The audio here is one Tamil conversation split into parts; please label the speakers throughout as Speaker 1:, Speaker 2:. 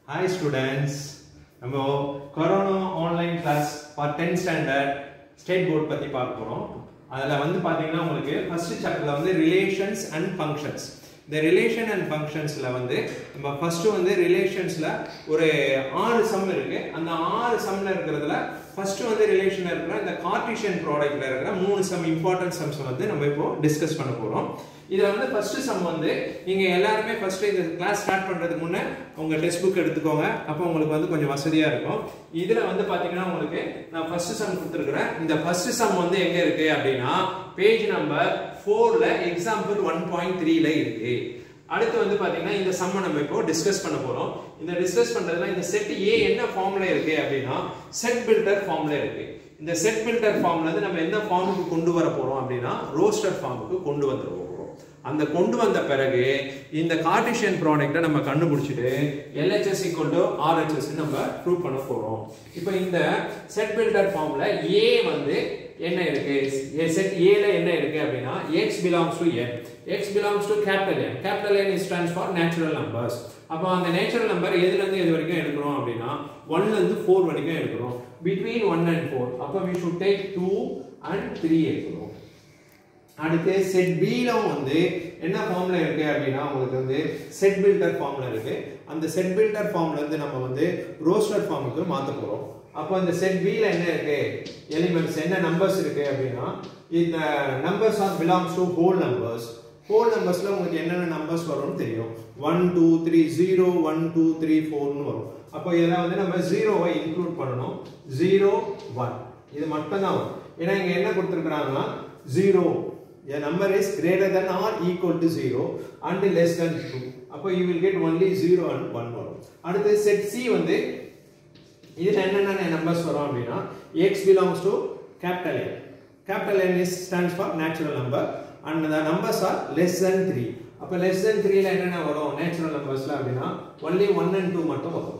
Speaker 1: ஹாய் ஸ்டூடெண்ட்ஸ் நம்ம corona online class for tenth standard state board பற்றி பார்க்க போகிறோம் அதில் வந்து பார்த்தீங்கன்னா உங்களுக்கு ஃபர்ஸ்ட் சாப்டரில் வந்து ரிலேஷன்ஸ் அண்ட் ஃபங்க்ஷன்ஸ் இந்த ரிலேஷன் அண்ட் ஃபங்க்ஷன்ஸில் வந்து நம்ம ஃபர்ஸ்ட் வந்து ரிலேஷன்ஸில் ஒரு ஆறு சம் இருக்கு அந்த ஆறு சம்மில் இருக்கிறதுல ஃபர்ஸ்ட் வந்து ரிலேஷன் இருக்கிற இந்த கார்டிஷியன் ப்ராடக்ட்ல இருக்கிற மூணு சம் இம்பார்ட்டன்ட் சம்ஸ் வந்து நம்ம இப்போ டிஸ்கஸ் பண்ண போகிறோம் இதில் வந்து ஃபர்ஸ்ட் சம் வந்து நீங்கள் எல்லாருமே ஃபர்ஸ்ட் இந்த கிளாஸ் ஸ்டார்ட் பண்ணுறதுக்கு முன்னே உங்கள் டெக்ஸ்ட் புக் எடுத்துக்கோங்க அப்போ உங்களுக்கு வந்து கொஞ்சம் வசதியாக இருக்கும் இதில் வந்து பார்த்தீங்கன்னா உங்களுக்கு நான் ஃபர்ஸ்ட் சம் கொடுத்துருக்குறேன் இந்த ஃபர்ஸ்ட் சம் வந்து எங்கே இருக்கு அப்படின்னா பேஜ் நம்பர் ஃபோரில் எக்ஸாம்பிள் ஒன் பாயிண்ட் த்ரீல இருக்கு அடுத்து வந்து பாத்தீங்கன்னா இந்த சம்ம நம்ம இப்போ டிஸ்கஸ் பண்ண போறோம் இந்த டிஸ்கஸ் பண்றதுல இந்த செட் ஏ என்ன ஃபார்ம்ல இருக்கு அப்படின்னா செட் பில்டர் ஃபார்ம்ல இருக்கு இந்த செட் பில்டர் ஃபார்ம்ல இருந்து நம்ம எந்த ஃபார்முக்கு கொண்டு வர போறோம் அப்படின்னா ரோஸ்டர் ஃபார்முக்கு கொண்டு வந்துட போறோம் அந்த கொண்டு வந்த பிறகு இந்த கார்டிஷியன் ப்ராடக்ட்டை நம்ம கண்டுபிடிச்சிட்டு எல்ஹெச்எஸ் ஈக்குவல் டு ஆர்ஹெச்எஸ் நம்ம ப்ரூவ் பண்ண போறோம் இப்போ இந்த செட் பில்டர் ஃபார்ம்ல ஏ வந்து என்ன இருக்கு செட் ஏல என்ன இருக்கு அப்படின்னா x belongs to n x belongs to capital N capital N stands for natural numbers அப்போ அந்த நேச்சுரல் நம்பர் எதுல இருந்து எது வரைக்கும் எடுக்கிறோம் அப்படின்னா 1 ல இருந்து 4 வரைக்கும் எடுக்கிறோம் between 1 and 4 அப்போ we should take 2 and 3 எடுக்கிறோம் அடுத்து செட் பில வந்து என்ன ஃபார்ம்ல இருக்கு அப்படின்னா உங்களுக்கு வந்து செட் பில்டர் ஃபார்ம்ல இருக்கு அந்த செட் பில்டர் ஃபார்ம்ல இருந்து நம்ம வந்து ரோஸ்டர் ஃபார்முக்கு மாத்த போறோம் அப்போ இந்த செட் பில என்ன இருக்கு எலிமெண்ட்ஸ் என்ன நம்பர்ஸ் இருக்கு அப்படின்னா இந்த numbers are belongs to whole numbers whole நம்பர்ஸ்ல உங்களுக்கு என்னென்ன நம்பர்ஸ் வரும்னு தெரியும் one two three zero one two three ஃபோர்னு வரும் அப்போ இதில் வந்து நம்ம ஜீரோவை இன்க்ளூட் பண்ணணும் ஜீரோ ஒன் இது மட்டும் தான் வரும் ஏன்னா இங்க என்ன கொடுத்துருக்குறாங்கன்னா zero a number is greater than or equal to 0 and less than 2 அப்போ you will get only 0 and 1 வரும் அடுத்து set C வந்து இதுல என்னென்ன நம்பர்ஸ் வரும் அப்படின்னா x belongs to capital N capital N is stands for natural number and the numbers are less than 3 அப்ப less than 3 ல என்னென்ன வரும் natural numbersல அப்படின்னா only 1 and 2 மட்டும் வரும்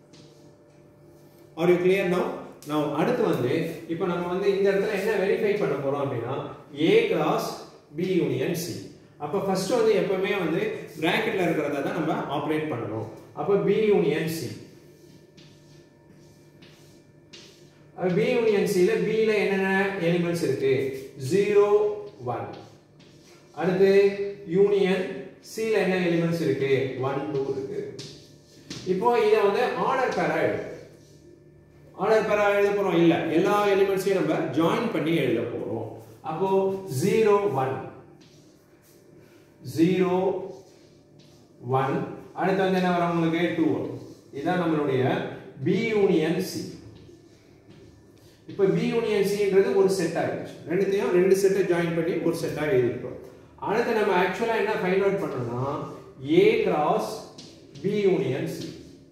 Speaker 1: are you clear now now அடுத்து வந்து இப்போ நம்ம வந்து இந்த இடத்துல என்ன வெரிஃபை பண்ண போறோம் அப்படின்னா A cross B union C அப்போ ஃபர்ஸ்ட் வந்து எப்பவுமே வந்து பிராக்கெட்ல இருக்கிறத தான் நம்ம ஆப்ரேட் பண்ணணும் அப்போ B union C B union C ல B ல என்னென்ன எலிமெண்ட்ஸ் இருக்கு 0 1 அடுத்து யூனியன் C ல என்ன எலிமெண்ட்ஸ் இருக்கு 1 2 இருக்கு இப்போ இத வந்து ஆர்டர் பேரா எழுது ஆர்டர் பேரா எழுத போறோம் இல்ல எல்லா எலிமெண்ட்ஸையும் நம்ம ஜாயின் பண்ணி எழுத போறோம் அப்போ 0 1 0 1 அடுத்து வந்து என்ன வரும் உங்களுக்கு 2 வரும் இதான் நம்மளுடைய B யூனியன் C இப்போ B யூனியன் Cன்றது ஒரு செட் ஆயிடுச்சு ரெண்டுத்தையும் ரெண்டு செட்டை ஜாயின் பண்ணி ஒரு செட்டா எழுதிட்டோம் அடுத்து நம்ம ஆக்சுவலா என்ன ஃபைண்ட் அவுட் பண்ணோம்னா A cross B union C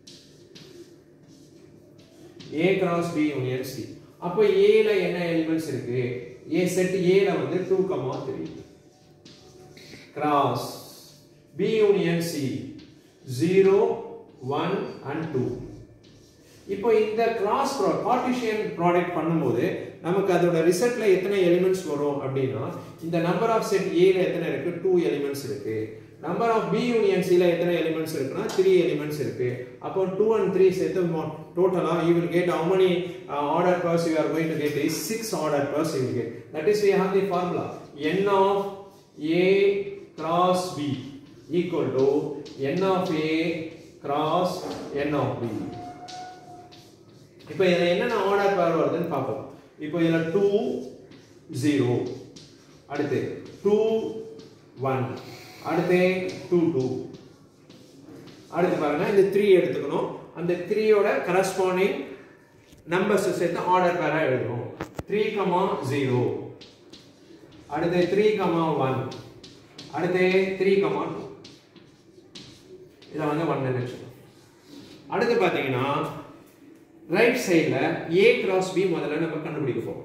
Speaker 1: A cross B union C அப்போ A ல என்ன எலிமெண்ட்ஸ் இருக்கு A செட் A ல வந்து 2, 3 cross B union C 0 1 and 2 இப்போ இந்த கிராஸ் கார்டிஷியன் ப்ராடக்ட் பண்ணும்போது நமக்கு அதோட ரிசல்ட்ல எத்தனை எலிமெண்ட்ஸ் வரும் அப்படின்னா இந்த நம்பர் ஆஃப் செட் ஏல எத்தனை இருக்கு டூ எலிமெண்ட்ஸ் இருக்கு நம்பர் ஆஃப் பி யூனியன் சில எத்தனை எலிமெண்ட்ஸ் இருக்குன்னா த்ரீ எலிமெண்ட்ஸ் இருக்கு அப்போ டூ அண்ட் த்ரீ சேர்த்து டோட்டலா you will get how many order pairs you are going to get is six order pairs you will get that is we have the formula n of a cross b equal to n of a cross n of b இப்போ இதுல என்னென்ன ஆர்டர் பேர் வருதுன்னு பார்ப்போம் இப்போ இதுல 2 0 அடுத்து 2 1 அடுத்து 2 2 அடுத்து பாருங்க இந்த 3 எடுத்துக்கணும் அந்த 3 யோட கரஸ்பாண்டிங் நம்பர்ஸ் சேர்த்து ஆர்டர் பேரா எழுதணும் 3 0 அடுத்து 3 1 அடுத்து 3 2 இதை வந்து ஒன் நினைச்சுக்கணும் அடுத்து பார்த்தீங்கன்னா ரைட் சைடில் ஏ கிராஸ் பி முதல்ல நம்ம கண்டுபிடிக்க போறோம்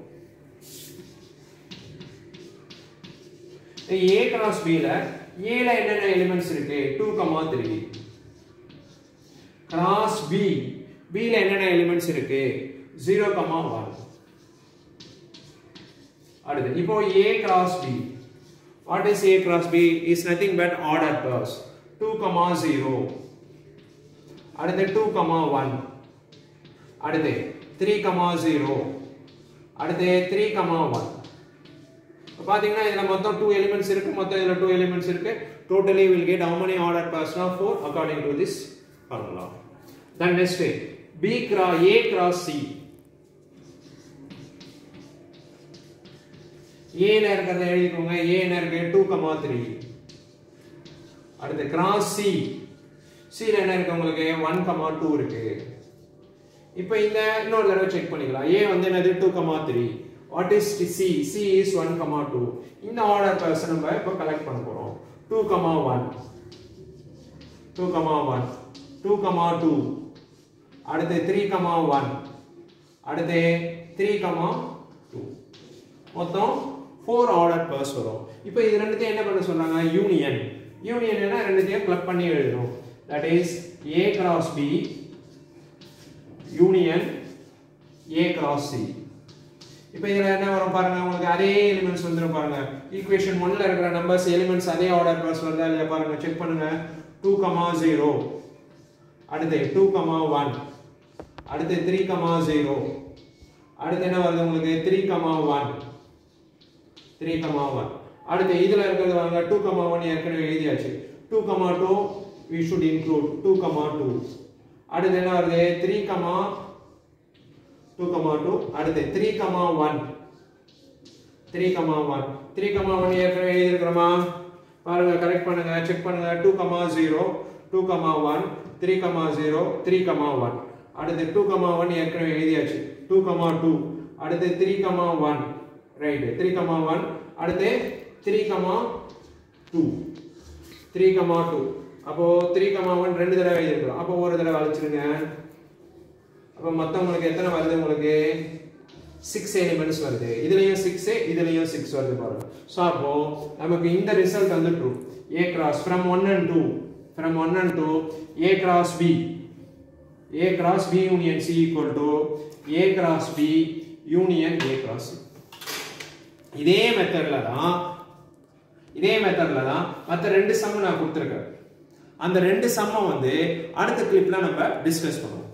Speaker 1: ஏ கிராஸ் பில ஏல என்னென்ன எலிமெண்ட்ஸ் இருக்கு two comma three cross B பில என்னென்ன எலிமெண்ட்ஸ் இருக்கு ஜீரோ கமா ஒன் அடுத்து இப்போ A cross B what is A cross B is nothing but order pairs 2 comma 0 அடுத்து டூ கமா ஒன் அடுத்து த்ரீ கமா ஜீரோ அடுத்து த்ரீ கமா ஒன் பாத்தீங்கன்னா இதுல மொத்தம் டூ எலிமெண்ட்ஸ் இருக்கு மொத்தம் இதுல டூ எலிமெண்ட்ஸ் இருக்கு totally will get how many ordered person four according to this formula then next b cross a cross c a ல இருக்கிறத எழுதிக்கோங்க a ல இருக்கு 2 கமா 3 அடுத்து கிராஸ் சி சி ல என்ன இருக்கு உங்களுக்கு 1 கமா 2 இருக்கு இப்போ இந்த இன்னொரு தடவை செக் பண்ணிக்கலாம் a வந்து என்னது 2 comma 3 what is C C is 1 comma 2 இந்த ஆர்டர் பர்சன் நம்ம இப்போ கலெக்ட் பண்ண போறோம் 2 கமா 1 2 கமா 1 2 கமா 2 அடுத்து 3 கமா 1 அடுத்து 3 கமா 2 மொத்தம் ஃபோர் ஆர்டர் பர்ஸ் வரும் இப்போ இது ரெண்டுத்தையும் என்ன பண்ண சொல்றாங்க யூனியன் யூனியன் என்ன ரெண்டுத்தையும் கிளப் பண்ணி எழுதணும் that is A cross B union A cross C இப்போ இதில் என்ன வரும் பாருங்க உங்களுக்கு அதே எலிமெண்ட்ஸ் வந்துடும் பாருங்க ஈக்குவேஷன் ஒன்ல இருக்கிற நம்பர்ஸ் எலிமெண்ட்ஸ் அதே ஆர்டர் பர்ஸ் வருதா இல்லையா பாருங்க செக் பண்ணுங்க டூ கமா ஜீரோ அடுத்து டூ கமா ஒன் அடுத்து த்ரீ கமா ஜீரோ அடுத்து என்ன வருது உங்களுக்கு three comma one three comma one அடுத்து இதுல இருக்கிறது வாங்க டூ கமா ஒன் ஏற்கனவே எழுதியாச்சு two comma two we should include two comma two அடுத்து என்ன வருது three comma two comma two அடுத்து three comma one three comma one three comma one ஏற்கனவே எழுதியிருக்கிறோமா பாருங்க கரெக்ட் பண்ணுங்க செக் பண்ணுங்க two comma zero two comma one three comma zero three comma one அடுத்து டூ கமா ஒன் ஏற்கனவே எழுதியாச்சு டூ கமா டூ அடுத்து three comma one right three comma one அடுத்து three comma two three comma two அப்போ த்ரீ கமா ஒன் ரெண்டு தடவை எழுதிருக்கிறோம் அப்போ ஒரு தடவை அழிச்சிருங்க அப்போ மொத்தம் உங்களுக்கு எத்தனை வருது உங்களுக்கு சிக்ஸ் எலிமெண்ட்ஸ் வருது இதுலயும் சிக்ஸ் இதுலயும் சிக்ஸ் வருது பாருங்க ஸோ அப்போ நமக்கு இந்த ரிசல்ட் வந்து true A cross from one and two from one and two A cross B A cross B union C equal to A cross B union A cross C இதே மெத்தட்ல தான் இதே மெத்தட்ல தான் மற்ற ரெண்டு சம் நான் கொடுத்துருக்கேன் அந்த ரெண்டு சம்மை வந்து அடுத்த கிளிப்ல நம்ம டிஸ்கஸ் பண்ணுவோம்